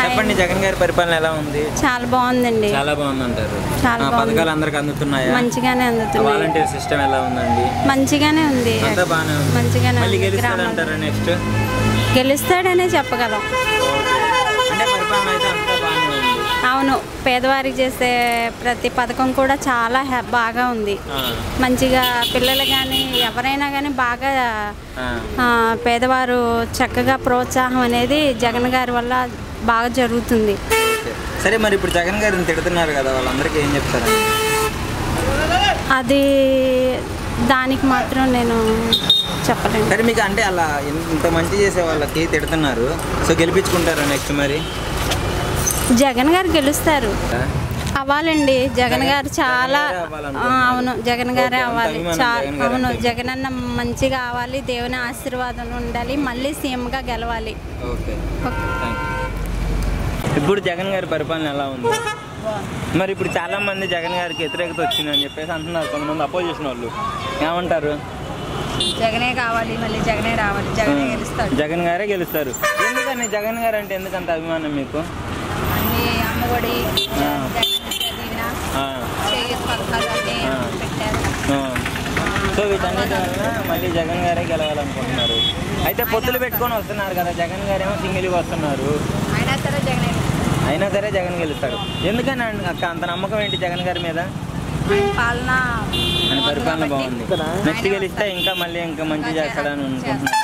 చెప్పండి జగన్ గారి పరిపాలన ఎలా ఉంది చాలా బాగుందండి చాలా బాగుందంటారు చాలా ఆ, బాగుంది. పథకాలు అందరికి అందుతున్నాయా మంచిగానే అందుతుంది వాలంటీర్ సిస్టమ్ ఎలా ఉందండి మంచిగానే ఉంది అంతా బాగానే ఉంది మంచిగానే మళ్ళీ ఉంది గెలుస్తాడంటారా నెక్స్ట్ గెలుస్తాడనే చెప్పగలం అంటే పరిపాలన అయితే అంతా బాగానే ఉంది అవును పేదవారికి చేసే ప్రతి పథకం కూడా చాలా హె- బాగా ఉంది ఆ, మంచిగా పిల్లలు కానీ ఎవరైనా కానీ బాగా ఆ, ఆ, పేదవారు చక్కగా ప్రోత్సాహం అనేది జగన్ గారి వల్ల బాగా జరుగుతుంది ఓకే. సరే మరి ఇప్పుడు జగన్ గారిని తిడుతున్నారు కదా వాళ్ళందరికీ ఏం చెప్తారండి అది దానికి మాత్రం నేను చెప్పలేను సరే మీకు అంటే అలా ఇన్- ఇంత మంచి చేసే వాళ్ళకి తిడుతున్నారు సో గెలిపించుకుంటారా నెక్స్ట్ మరి జగన్ గారు గెలుస్తారు అవ్వాలండి జగన్ గారు చాలా జగన్ గారే ఆ, అవ్వాలనుకుంటున్నారు. అవును జగన్ గారే ఓకే, అంత అవ్వాలి అభిమానం చా జగన్ గారు అవును అంటే. జగన్ అన్న మంచిగా అవ్వాలి దేవుని ఆశీర్వాదం ఉండాలి మళ్ళీ సీఎంగా గెలవాలి ఓకే ఓకే. థ్యాంక్ యూ ఇప్పుడు జగన్ గారి పరిపాలన ఎలా ఉంది మరి ఇప్పుడు చాలా మంది జగన్ గారికి వ్యతిరేకత వచ్చిందని చెప్పేసి అంటున్నారు కొంతమంది అపోజిషన్ వాళ్ళు ఏమంటారు జగనే కావాలి మళ్ళీ జగనే రావాలి జగనే గెలుస్తాడు జగన్ గారే గెలుస్తారు ఎందుకని జగన్ గారు అంటే ఎందుకంత అభిమానం మీకు అన్ని అమ్మఒడి ఆ. జగన్ చదివిన ఆ, చేయూత పథకాలు అన్నీ ఆ. పెట్టారు ఆ. సో వీటన్నిటి వల్ల మళ్ళీ జగన్ గారే గెలవాలనుకుంటున్నారు అయితే పొత్తులు పెట్టుకొని వస్తున్నారు కదా జగన్ గారేమో సింగిల్గా వస్తున్నారు అయినా సరే జగనే అయినా సరే జగన్ గెలుస్తాడు ఎందుకని అండి అక్క అంత నమ్మకం ఏంటి జగన్ గారి మీద ఆయన పాలన ఆయన పరిపాలన బాగుంది బాగుంది నెక్స్ట్ గెలిస్తే ఇంకా మళ్ళీ ఇంకా మంచి చేస్తాడని అనుకుంటున్నాను